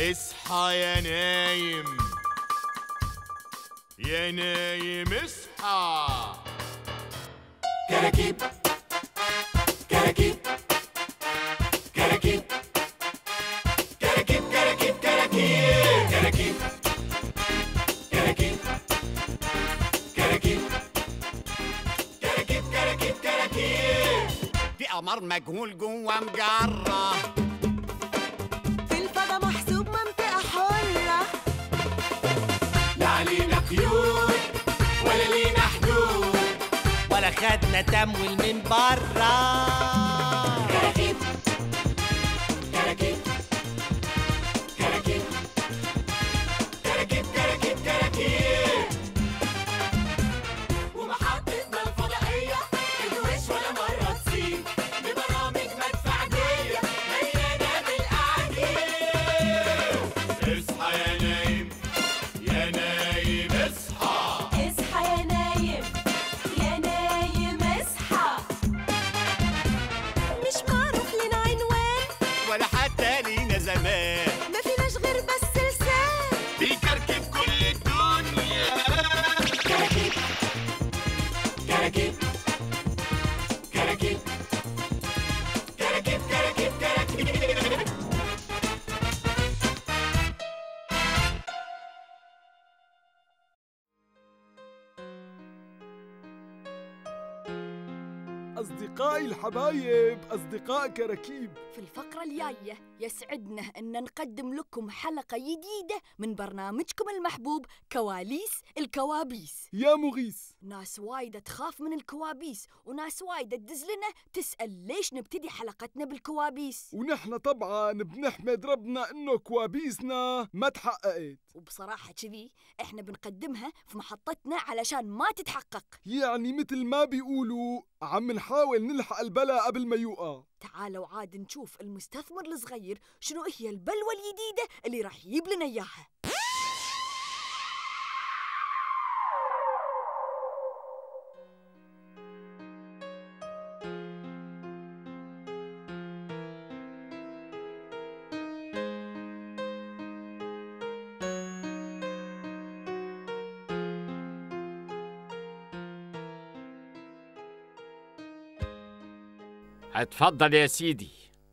اصحى يا نايم يا نايم اصحى كراكيب كراكيب كراكيب كراكيب كراكيب كراكيب كراكيب كراكيب كراكيب كراكيب كراكيب كراكيب في قمر مجهول جوه مجرة في الفضا محسوب منطقة حرة لا علينا قيود ولا لينا حدود ولا خدنا تمويل من برا كراكيب كراكيب كراكيب كراكيب كراكيب كراكيب ومحطتنا الفضائية تدوش ولا مرة تسيب ببرامج مدفعجية مليانة بالأعاجيب اصحى يا نايم يا نايم اصحى اصحى يا نايم يا نايم اصحى مش معروف لنا عنوان ولا حتى لينا زمان ما فيناش غير بس لسان بيكركب كل الدنيا كراكيب كراكيب كراكيب كراكيب كراكيب كراكيب أصدقائي الحبايب أصدقاء كراكيب في الفقرة الجاية يسعدنا أن نقدم لكم حلقة جديدة من برنامجكم المحبوب كواليس الكوابيس يا مغيث ناس وايدة تخاف من الكوابيس وناس وايدة تدز لنا تسأل ليش نبتدي حلقتنا بالكوابيس ونحن طبعا بنحمد ربنا إنه كوابيسنا ما تحققت وبصراحة كذي احنا بنقدمها في محطتنا علشان ما تتحقق يعني مثل ما بيقولوا عم نحاول نلحق البلا قبل ما يوقع تعالوا عاد نشوف المستثمر الصغير شنو هي البلوة الجديدة اللي راح يجيب لنا إياها اتفضل يا سيدي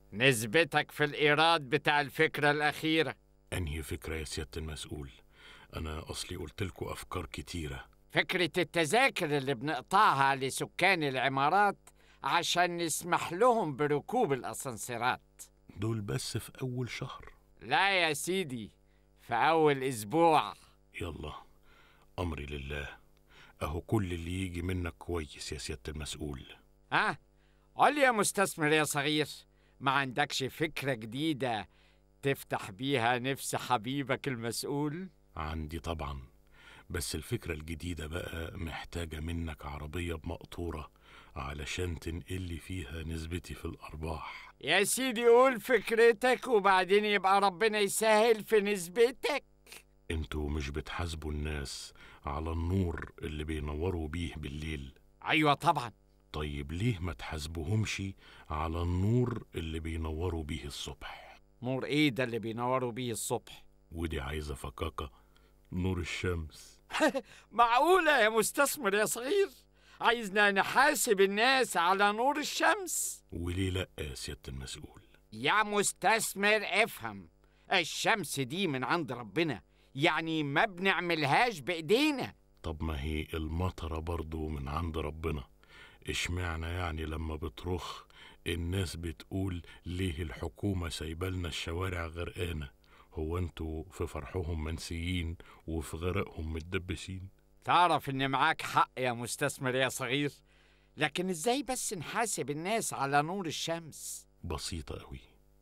نسبتك في الإيراد بتاع الفكرة الأخيرة أنهي فكرة يا سيادة المسؤول؟ أنا أصلي قلت لكم أفكار كتيرة فكرة التذاكر اللي بنقطعها لسكان العمارات عشان نسمح لهم بركوب الأسانسيرات دول بس في أول شهر لا يا سيدي في أول أسبوع يلا أمري لله أهو كل اللي يجي منك كويس يا سيادة المسؤول ها قول يا مستثمر يا صغير ما عندكش فكرة جديدة تفتح بيها نفس حبيبك المسؤول عندي طبعا بس الفكرة الجديدة بقى محتاجة منك عربية بمقطورة علشان تنقلي فيها نسبتي في الأرباح يا سيدي قول فكرتك وبعدين يبقى ربنا يسهل في نسبتك انتوا مش بتحاسبوا الناس على النور اللي بينوروا بيه بالليل أيوة طبعا طيب ليه ما تحاسبوهمش على النور اللي بينوروا بيه الصبح نور ايه ده اللي بينوروا بيه الصبح ودي عايزة فكاكة نور الشمس معقولة يا مستثمر يا صغير عايزنا نحاسب الناس على نور الشمس وليه لأ يا سيادة المسؤول يا مستثمر افهم الشمس دي من عند ربنا يعني ما بنعملهاش بإيدينا طب ما هي المطرة برضو من عند ربنا اشمعنى يعني لما بترخ الناس بتقول ليه الحكومة سايبالنا الشوارع غرقانة هو انتوا في فرحهم منسيين وفي غرقهم متدبسين تعرف ان معاك حق يا مستثمر يا صغير لكن ازاي بس نحاسب الناس على نور الشمس بسيطة قوي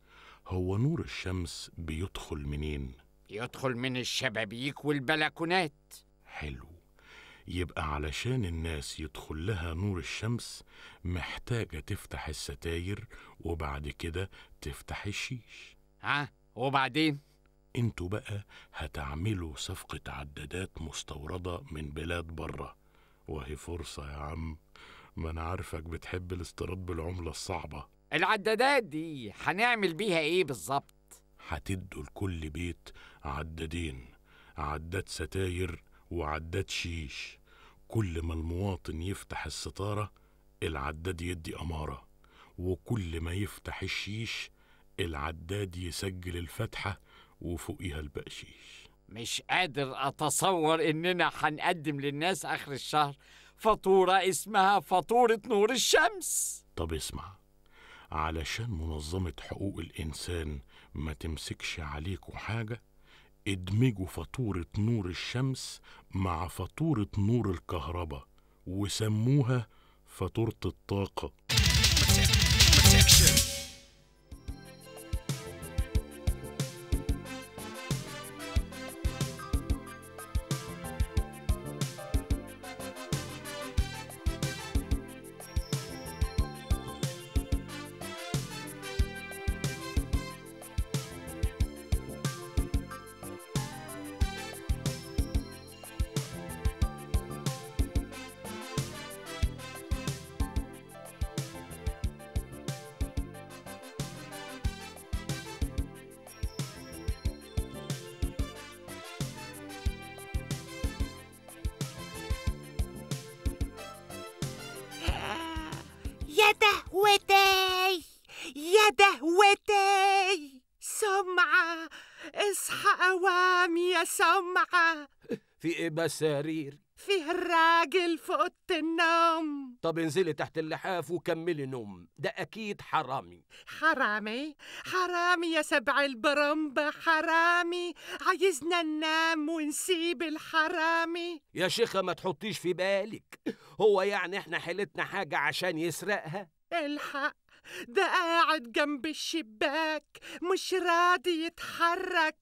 هو نور الشمس بيدخل منين يدخل من الشبابيك والبلكونات حلو يبقى علشان الناس يدخل لها نور الشمس محتاجة تفتح الستاير وبعد كده تفتح الشيش ها وبعدين انتوا بقى هتعملوا صفقة عدادات مستوردة من بلاد برة وهي فرصة يا عم ما انا عارفك بتحب الاستيراد بالعملة الصعبة العدادات دي هنعمل بيها ايه بالظبط هتدوا لكل بيت عدادين عداد ستاير وعداد شيش كل ما المواطن يفتح الستارة العداد يدي أمارة وكل ما يفتح الشيش العداد يسجل الفتحة وفوقيها البقشيش مش قادر أتصور إننا هنقدم للناس آخر الشهر فاتورة اسمها فاتورة نور الشمس طب اسمع علشان منظمة حقوق الإنسان ما تمسكش عليكوا حاجة ادمجوا فاتورة نور الشمس مع فاتورة نور الكهرباء وسموها فاتورة الطاقة يا دهوتي يا دهوتي سمعة اصحى قوام يا سمعة في ايه بس يا رير فيه الراجل في اوضه النوم طب انزلي تحت اللحاف وكملي نوم ده اكيد حرامي حرامي حرامي يا سبع البرمبة حرامي عايزنا ننام ونسيب الحرامي يا شيخة ما تحطيش في بالك هو يعني احنا حيلتنا حاجة عشان يسرقها الحق ده قاعد جنب الشباك مش راضي يتحرك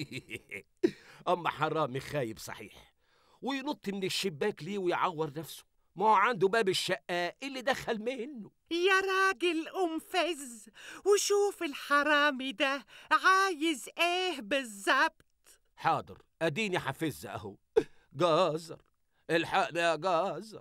اما حرامي خايب صحيح وينط من الشباك ليه ويعور نفسه ما هو عنده باب الشقة اللي دخل منه يا راجل قنفذ وشوف الحرامي ده عايز ايه بالظبط حاضر اديني حفز اهو جازر الحقني يا جازر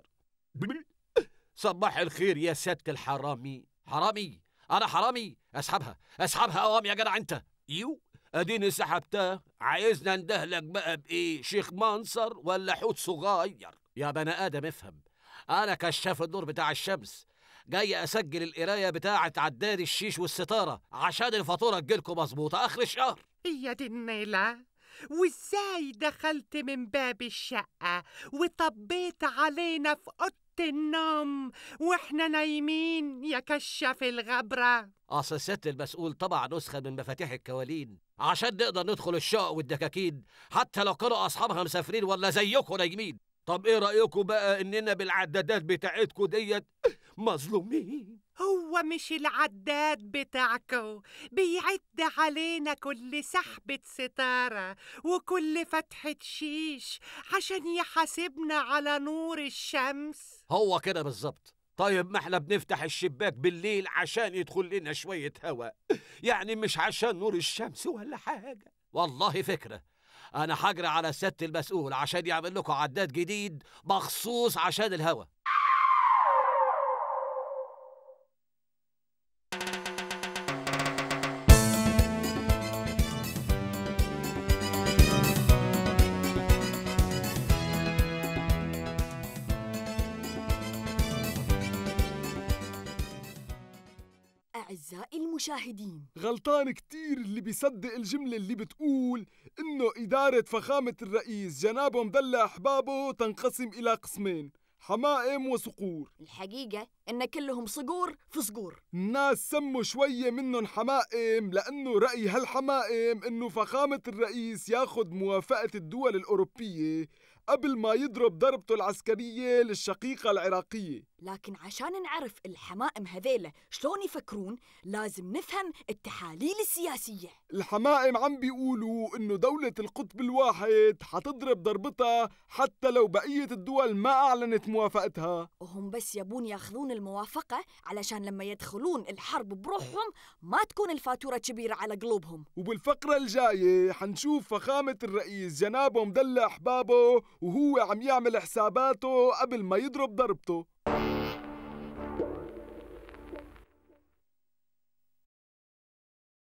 صباح الخير يا سيادة الحرامي حرامي انا حرامي اسحبها اسحبها قوام يا جدع انت يو اديني سحبتها عايزنا ندهلك بقى بايه شيخ منصر ولا حوت صغير يا بني ادم افهم انا كشاف النور بتاع الشمس جاي اسجل القرايه بتاعه عداد الشيش والستاره عشان الفاتوره تجيلكم مظبوطه اخر الشهر يا دي النيلة وازاي دخلت من باب الشقة وطبيت علينا في أوضة النوم واحنا نايمين يا كشاف الغبرة اصل الست المسؤول طبع نسخه من مفاتيح الكوالين عشان نقدر ندخل الشقق والدكاكين حتى لو كانوا اصحابها مسافرين ولا زيكم نايمين طب ايه رايكم بقى اننا بالعدادات بتاعتكم ديت مظلومين هو مش العداد بتاعكو بيعد علينا كل سحبة ستارة وكل فتحة شيش عشان يحاسبنا على نور الشمس هو كده بالظبط طيب ما احنا بنفتح الشباك بالليل عشان يدخل لنا شوية هواء يعني مش عشان نور الشمس ولا حاجة والله فكرة أنا هجري على سيادة المسؤول عشان يعمل لكم عداد جديد مخصوص عشان الهواء أعزائي المشاهدين غلطان كتير اللي بيصدق الجملة اللي بتقول إنه إدارة فخامة الرئيس جنابه مدلع أحبابه تنقسم إلى قسمين حمائم وصقور الحقيقة إن كلهم صقور في صقور الناس سموا شوية منهم حمائم لأنه رأي هالحمائم إنه فخامة الرئيس ياخد موافقة الدول الأوروبية قبل ما يضرب ضربته العسكرية للشقيقة العراقية لكن عشان نعرف الحمائم هذيلا شلون يفكرون لازم نفهم التحاليل السياسية الحمائم عم بيقولوا إنه دولة القطب الواحد حتضرب ضربتها حتى لو بقية الدول ما أعلنت موافقتها وهم بس يبون ياخذون الموافقة علشان لما يدخلون الحرب بروحهم ما تكون الفاتورة كبيرة على قلوبهم وبالفقرة الجاية حنشوف فخامة الرئيس جنابه مدلع أحبابه وهو عم يعمل حساباته قبل ما يضرب ضربته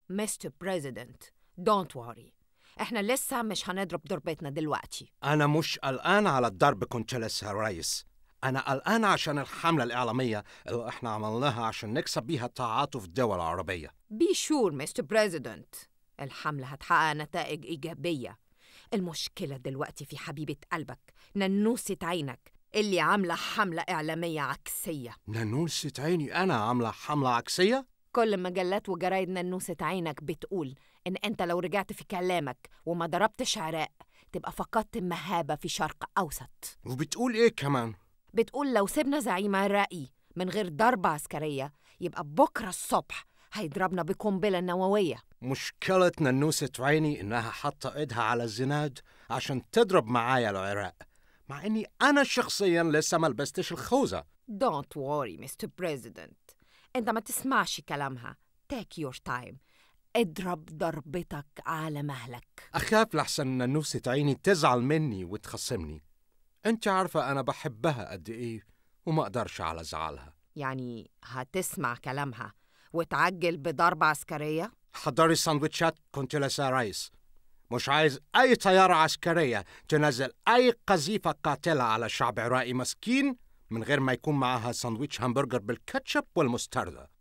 مستر بريزيدنت دونت worry احنا لسه مش هنضرب ضربتنا دلوقتي أنا مش قلقان على الضرب كنت لسه يا ريس أنا قلقان عشان الحملة الإعلامية اللي إحنا عملناها عشان نكسب بيها تعاطف الدول العربية بي شور مستر بريزيدنت الحملة هتحقق نتائج إيجابية المشكلة دلوقتي في حبيبة قلبك ننوسة عينك اللي عاملة حملة إعلامية عكسية نانوسة عيني أنا عاملة حملة عكسية كل مجلات وجرايد ننوسة عينك بتقول إن أنت لو رجعت في كلامك وما ضربتش عراق تبقى فقدت المهابة في شرق أوسط وبتقول إيه كمان بتقول لو سيبنا زعيم الرأي من غير ضربة عسكرية يبقى بكرة الصبح هيضربنا بقنبلة نووية مشكلة نانوسة عيني إنها حاطة إيدها على الزناد عشان تضرب معايا العراق مع إني أنا شخصيا لسه ما لبستش الخوذة Don't worry Mr. President أنت ما تسمعش كلامها Take your time اضرب ضربتك على مهلك أخاف لحسن نانوسة عيني تزعل مني وتخصمني أنت عارفة أنا بحبها قد إيه وما أقدرش على زعلها يعني هتسمع كلامها وتعجل بضربة عسكرية حضري سندوتشات كنت لسه يا ريس مش عايز أي طيارة عسكرية تنزل أي قذيفة قاتلة على شعب عراقي مسكين من غير ما يكون معاها سندويتش همبرجر بالكاتشب والمستردة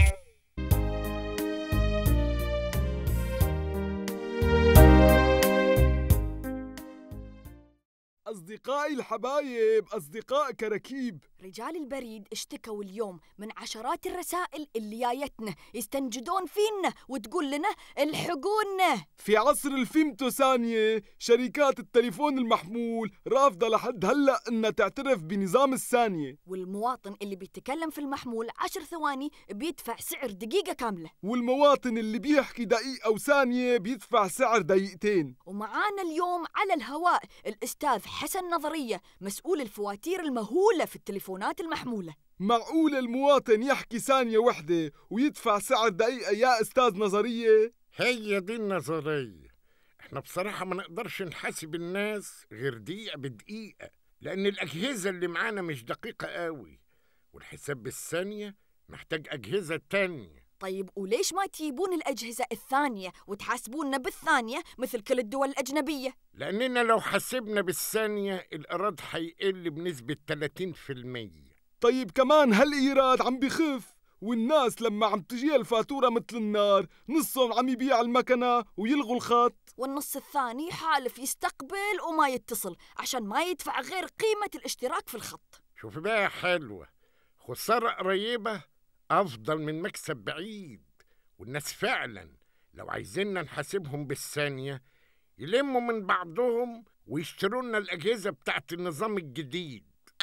أصدقائي الحبايب أصدقاء كراكيب رجال البريد اشتكوا اليوم من عشرات الرسائل اللي جايتنا يستنجدون فينا وتقول لنا الحقونا في عصر الفيمتو ثانية شركات التليفون المحمول رافضة لحد هلأ إنها تعترف بنظام الثانية والمواطن اللي بيتكلم في المحمول عشر ثواني بيدفع سعر دقيقة كاملة والمواطن اللي بيحكي دقيقة وثانية بيدفع سعر دقيقتين ومعانا اليوم على الهواء الأستاذ حسن نظرية مسؤول الفواتير المهولة في التليفونات المحمولة معقول المواطن يحكي ثانية وحدة ويدفع سعر دقيقة يا أستاذ نظرية؟ هي دي النظرية احنا بصراحة ما نقدرش نحاسب الناس غير دقيقة بدقيقة لأن الأجهزة اللي معانا مش دقيقة قوي والحساب بالثانية محتاج أجهزة تانية طيب وليش ما تجيبون الأجهزة الثانية وتحاسبونا بالثانية مثل كل الدول الأجنبية؟ لأننا لو حسبنا بالثانية الإيراد هيقل بنسبة 30% طيب كمان هالإيراد عم بخف والناس لما عم تجي الفاتورة مثل النار نصهم عم يبيع المكنة ويلغوا الخط والنص الثاني حالف يستقبل وما يتصل عشان ما يدفع غير قيمة الاشتراك في الخط شوف بقى حلوة خسارة قريبة أفضل من مكسب بعيد والناس فعلا لو عايزيننا نحاسبهم بالثانية يلموا من بعضهم ويشتروا لنا الأجهزة بتاعت النظام الجديد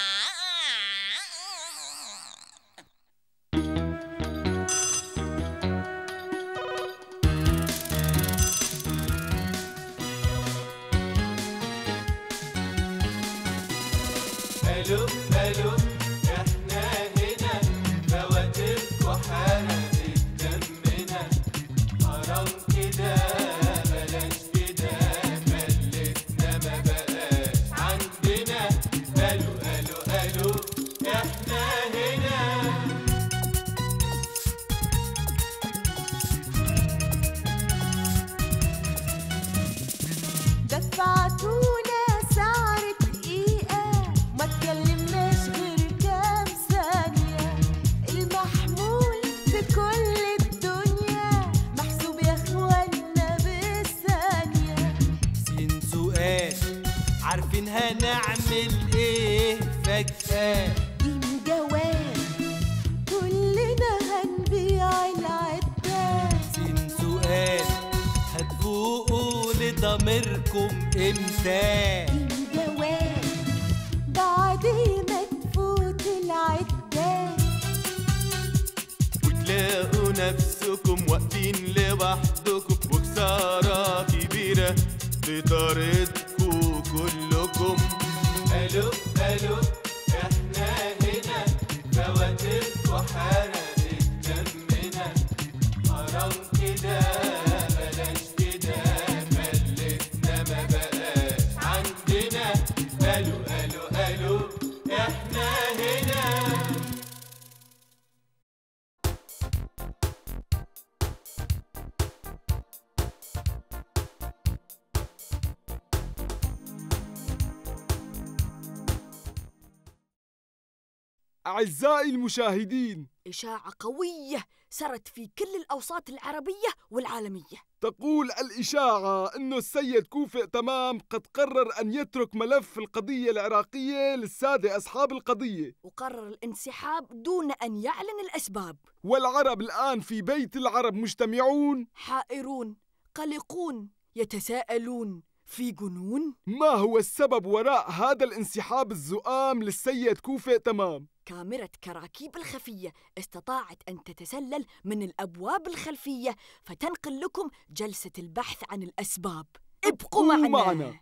الو الو احنا هنا فواتيركوا حرقت دمنا حرام كده بلاش كده ملتنا ما بقاش عندنا الو الو الو احنا هنا دفعتونا سعر دقيقة ما تكلمناش غير كام ثانية المحمول في كل الدنيا محسوب يا اخوانا بالثانية سين سؤال عارفين هنعمل ايه فجأة جيم جواب كلنا هنبيع العداد سين سؤال هتفوقوا لضميركم امتى جيم جواب بعد ما تفوت العداد وتلاقوا نفسكم واقفين لوحدكم وخسارة كبيرة بطاردكوا كلكم الو الو احنا هنا فواتيركوا حرقت دمنا حرام كده بلاش كده ملتنا ما بقاش عندنا الو الو الو احنا هنا أعزائي المشاهدين إشاعة قوية سرت في كل الأوساط العربية والعالمية تقول الإشاعة أنه السيد كوفئ تمام قد قرر أن يترك ملف القضية العراقية للسادة أصحاب القضية وقرر الانسحاب دون أن يعلن الأسباب والعرب الآن في بيت العرب مجتمعون حائرون قلقون يتساءلون في جنون ما هو السبب وراء هذا الانسحاب الزؤام للسيد كوفئ تمام كاميرا كراكيب الخفية استطاعت أن تتسلل من الأبواب الخلفية فتنقل لكم جلسة البحث عن الأسباب ابقوا معنا, معنا.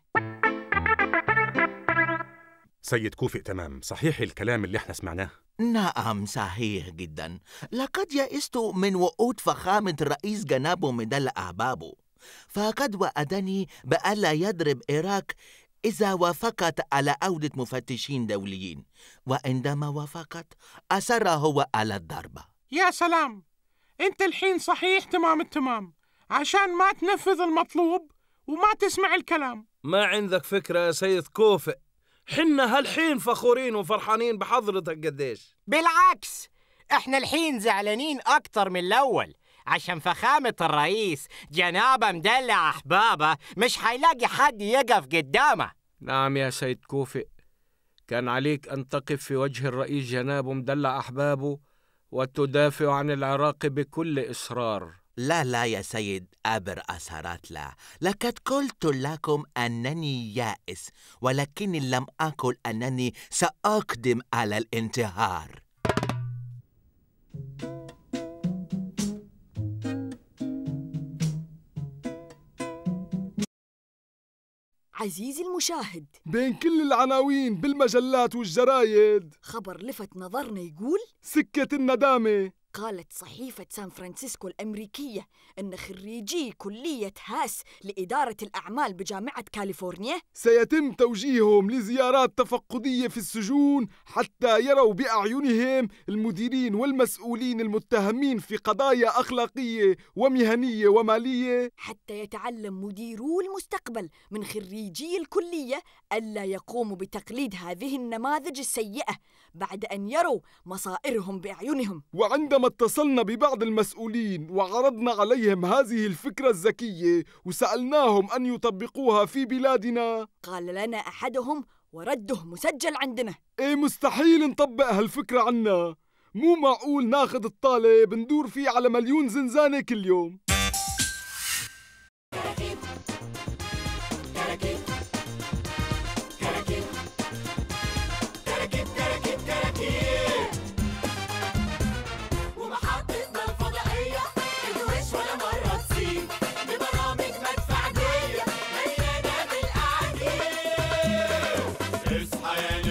سيد كوفئ تمام صحيح الكلام اللي احنا سمعناه نعم صحيح جدا لقد يئست من وعود فخامة الرئيس جنابه مدل أحبابه فقد وعدني بألا يضرب العراق إذا وافقت على عودة مفتشين دوليين وعندما وافقت أصر هو على الضربة يا سلام انت الحين صحيح تمام التمام عشان ما تنفذ المطلوب وما تسمع الكلام ما عندك فكرة يا سيد كوفئ حنا هالحين فخورين وفرحانين بحضرتك قديش بالعكس احنا الحين زعلانين اكتر من الاول عشان فخامة الرئيس جنابه مدلع أحبابه مش حيلاقي حد يقف قدامه نعم يا سيد كوفئ كان عليك أن تقف في وجه الرئيس جنابه مدلع أحبابه وتدافع عن العراق بكل إصرار لا لا يا سيد أبر أسرات لا لقد قلت لكم أنني يائس ولكني لم أقل أنني سأقدم على الانتحار عزيزي المشاهد بين كل العناوين بالمجلات والجرايد خبر لفت نظرنا يقول سكة الندامة قالت صحيفة سان فرانسيسكو الأمريكية أن خريجي كلية هاس لإدارة الأعمال بجامعة كاليفورنيا سيتم توجيههم لزيارات تفقدية في السجون حتى يروا بأعينهم المديرين والمسؤولين المتهمين في قضايا أخلاقية ومهنية ومالية حتى يتعلم مديرو المستقبل من خريجي الكلية ألا يقوموا بتقليد هذه النماذج السيئة بعد أن يروا مصائرهم بأعينهم وعندما اتصلنا ببعض المسؤولين وعرضنا عليهم هذه الفكرة الذكية وسألناهم أن يطبقوها في بلادنا قال لنا أحدهم ورده مسجل عندنا إيه مستحيل نطبق هالفكرة عنا مو معقول ناخذ الطالب ندور فيه على مليون زنزانة كل يوم ومحطتنا الفضائية تدوش ولا مرة تسيب ببرامج مدفعجية مليانة بالقعدين اصحى يا